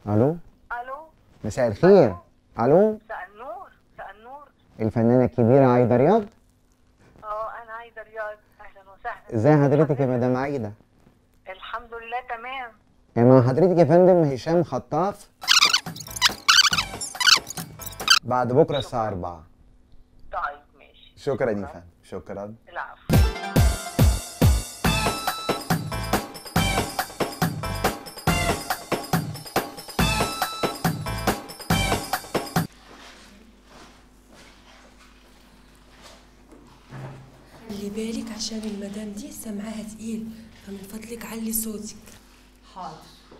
الو الو مساء الخير الو مساء النور مساء النور الفنانه الكبيره عايده رياض اه انا عايده رياض اهلا وسهلا ازي حضرتك يا مدام عايده الحمد لله تمام مع حضرتك يا فندم هشام خطاف بعد بكره الساعه 4 طيب ماشي شكرا يا فندم شكرا العفو خلي بالك عشان المدام دي سمعها تقيل فمن فضلك علي صوتك حاضر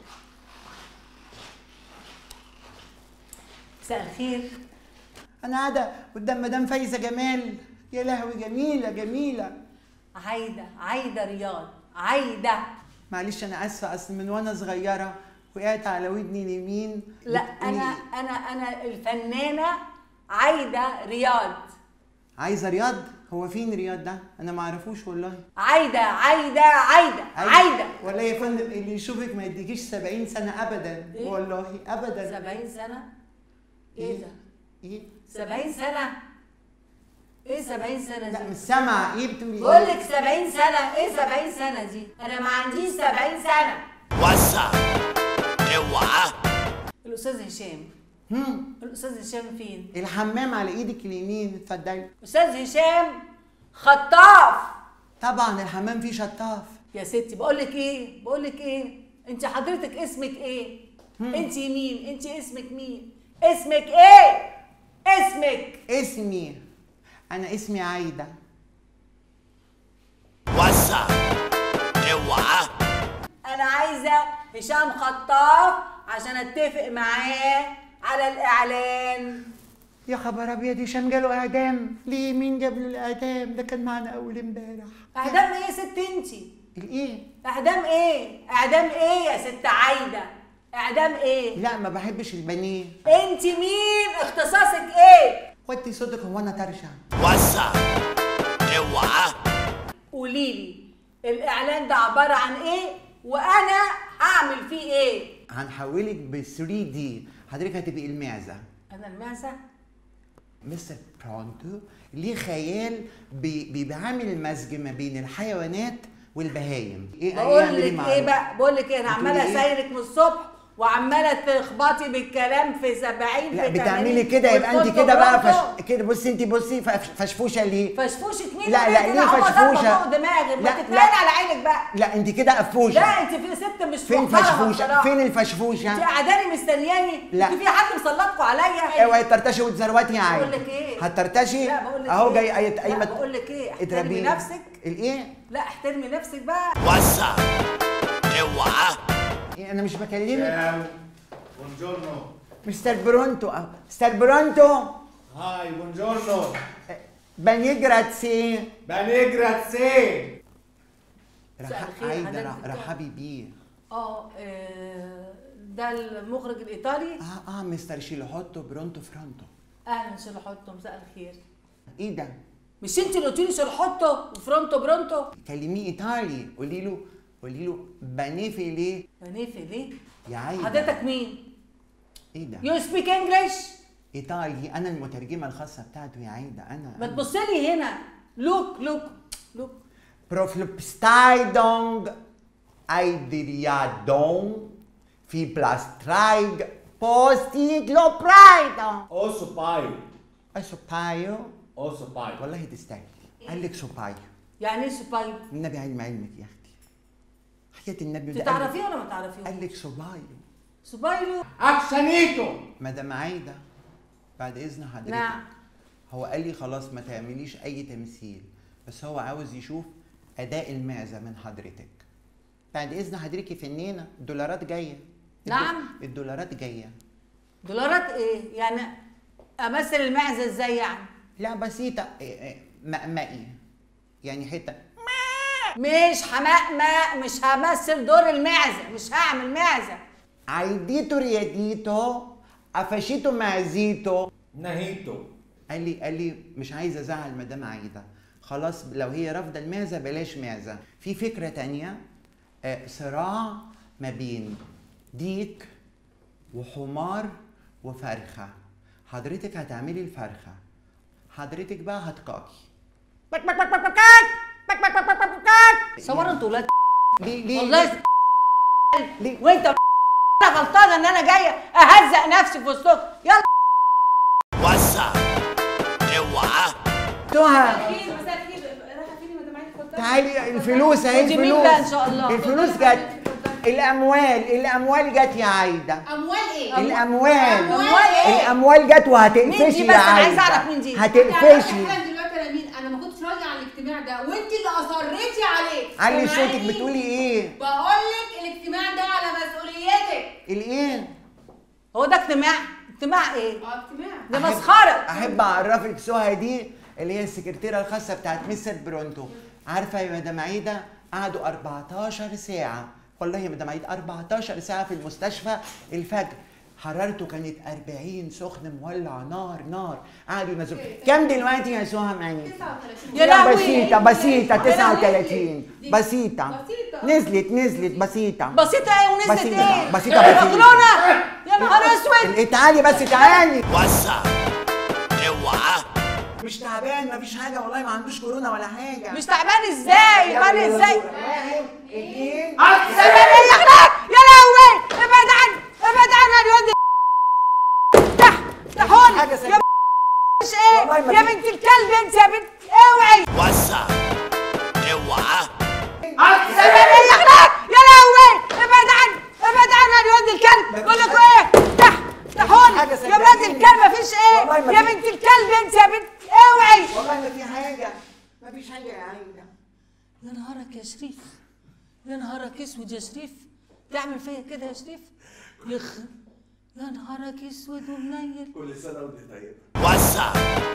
مساء الخير انا قاعده قدام مدام فايزه جمال يا لهوي جميله جميله عايدة عايدة رياض عايدة معلش انا اسفه اصل من وانا صغيره وقعت على ودني اليمين لا بتقولي انا انا انا الفنانة عايدة رياض عايزه رياض هو فين رياض ده انا ما اعرفوش والله عايدة عايدة عايدة عايدة ولا يا فندم اللي يشوفك ما يديكيش 70 سنه ابدا إيه؟ والله ابدا 70 سنة ايه ده ايه 70 سنة ايه 70 سنة لا دي مش سامعه ايه بتقولي بقول لك 70 سنة ايه 70 سنة دي انا ما عنديش 70 سنة وسع اوعى الاستاذ هشام هم الاستاذ هشام فين الحمام على ايدك اليمين اتفضلي استاذ هشام خطاف طبعا الحمام فيه شطاف يا ستي بقول لك ايه بقول لك ايه انت حضرتك اسمك ايه انت مين انت اسمك مين اسمك ايه اسمك اسمي انا اسمي عايده وسع اوعى انا عايزه هشام خطاف عشان اتفق معاه على الاعلان يا خبر ابيض هشام جاله اعدام ليه مين جاب له الاعدام ده كان معانا اول امبارح اعدام ايه يا ست انت الايه اعدام ايه اعدام ايه يا ست عايده اعدام ايه لا ما بحبش البانيه انت مين اختصاصك ايه وطي صوتك هو انا ترشع وسع اوعى قولي لي الاعلان ده عباره عن ايه وانا هعمل فيه ايه هنحولك ب 3 دي حضرتك هتبقي المعزه انا المعزه مستر برونتو ليه خيال بي- بيبقى عامل مزج ما بين الحيوانات والبهايم ايه بقول يعمل لك معاه؟ ايه بقى بقول لك ايه انا بتقولي عماله إيه؟ اسايرك من الصبح وعماله تخبطي بالكلام في 70 لا في بتعملي 80 كده يبقى انت والفندق كده بقى برضه. فش... كده بصي انت بصي فش- فشفوشه ليه فشفوشه مين لا، يا لا، بنتي؟ ليه أنا هو فشفوشة؟ ضربة فوق دماغي ما لا، تتنين لا. على عينك بقى لا انت كده قفوشه لا انت في ست مش فين محترمة فشفوشه بصراحة. فين انت الفشفوشه قعداني مستنياني لا. انت في حد مسلطكوا عليا اوعي ترتشي وتزروتي يا عين بقول لك ايه؟ هترتشي لا بقول لك اهو إيه؟ جاي اي لا، اي بقول لك ايه احترمي اضربيه. نفسك الايه لا احترمي نفسك بقى وسع اوعى إيه، انا مش بكلمك Ciao, buongiorno. مستر برونتو أهو. مستر برونتو Hi, buongiorno. بانيه جراتسي Bene, grazie. رح... مساء الخير، عايده حضرتك رح- بتوع. رحبي بيه اه آه، ده المخرج الايطالي اه اه مستر شيلوحوتو برونتو فرونتو اهلا شلحوتو مساء الخير ايه ده مش انت اللي قلت لي شلحوتو وفرونتو برونتو كلميه ايطالي قولي له قولي له بانيه فيليه هنيفي ليه يا عايده حضرتك مين ايه ده يو سبيك انجلش ايطالي انا المترجمه الخاصه بتاعته يا عايده انا ما تبص لي هنا لوك لوك لوك بروفلوبستايدونج ايدريادون في بلاسترايج بوستي جلوبرايدون O sopaio. سوبايو O sopaio. والله تستاهلي قال لك سوبايو يعني ايه سوبايو النبي علم علمك يا اختي حياة النبي انت ده قال لك- تعرفيه ولا ما تعرفيه قال لك سوبايو سوبايو Accanito. مدام عايده بعد اذن حضرتك نعم هو قال لي خلاص ما تعمليش اي تمثيل بس هو عاوز يشوف اداء المعزه من حضرتك بعد اذن حضرتك يا فنانه الدولارات جايه الدو- نعم. الدولارات جايه دولارات ايه يعني امثل المعزه ازاي يعني لا بسيطه إيه إيه، مقمقي يعني حته مش همأمأ مش همثل دور المعزه مش هعمل معزه عيديتو رياديتو قفشيتو معزيتو Nahito. قال لي قال لي مش عايز ازعل مدام عايده خلاص لو هي رافضه المعزه بلاش معزه في فكره تانية آه، صراع ما بين ديك وحمار وفرخه حضرتك هتعملي الفرخه حضرتك بقى هتقاكي صوروا انتوا ولاد ليه ليه والله ليه؟ وانت انا غلطانه ان انا جايه اهزق نفسي في وسطكم يلا وسع اوعى تهى مساء الخير رايحه فين يا مدام عايده اتفضلي تعالي الفلوس اهي ودي مين الفلوس بقى إن شاء الله؟ الفلوس جت الاموال الاموال جت يا عايده اموال ايه؟ الاموال أموال إيه؟ الاموال جت وهتقفشي مين دي يا بس؟ أنا عايده عايزة أعرف مين دي. هتقفشي احنا دلوقتي انا مين؟ انا ما كنتش راضيه عن الاجتماع ده وانت اللي اصريتي عليه علي سامعاني؟ صوتك بتقولي ايه بقول لك الاجتماع ده على مسؤوليتك الايه هو ده اجتماع اجتماع ايه اه اجتماع ده أحب- مسخره احب اعرفك سهى دي اللي هي السكرتيره الخاصه بتاعت مستر برونتو عارفه يا مدام عايده قعدوا 14 ساعه والله يا مدام عايده 14 ساعه في المستشفى الفجر حرارته كانت 40 سخن مولع نار نار قعدوا ينزلوا كام دلوقتي يا سهى معايا 39 يا لهوي بسيطة بسيطة لهوي. 39 دي- بسيطة بسيطة. نزلت نزلت بسيطة بسيطه ايه ونزلت بسيطة، ايه بسيطة، بسيطة. مجنونه يا نهار اسود ال- تعالي بس تعالي وسع اوعى مش تعبان مفيش حاجة والله ما عندوش كورونا ولا حاجة مش تعبان ازاي تعبان ازاي واحد اتنين تعبان ايه يا اخلاق يا لهوي ابعد عن ابعد عن الواد افتح افتحوني حاجة يا سلبية. مش ايه والله ما يا في- بنت الكلب انت يا بنت اوعي وسع اوعى تعبان ايه يا اخلاق يا لهوي ابعد عن ابعد عن الواد الكلب بقول لكم ايه افتح افتحوني حاجة يا سلبية. ولاد الكلب مفيش والله ايه ما يا في- بنت الكلب انت يا بنت اوعي والله ما في حاجة مفيش حاجة يا عايدة يا نهارك يا شريف يا نهارك اسود يا شريف تعمل فيا كده يا شريف يخ يا نهارك اسود ومنيل كل سنه وانت طيبه وسع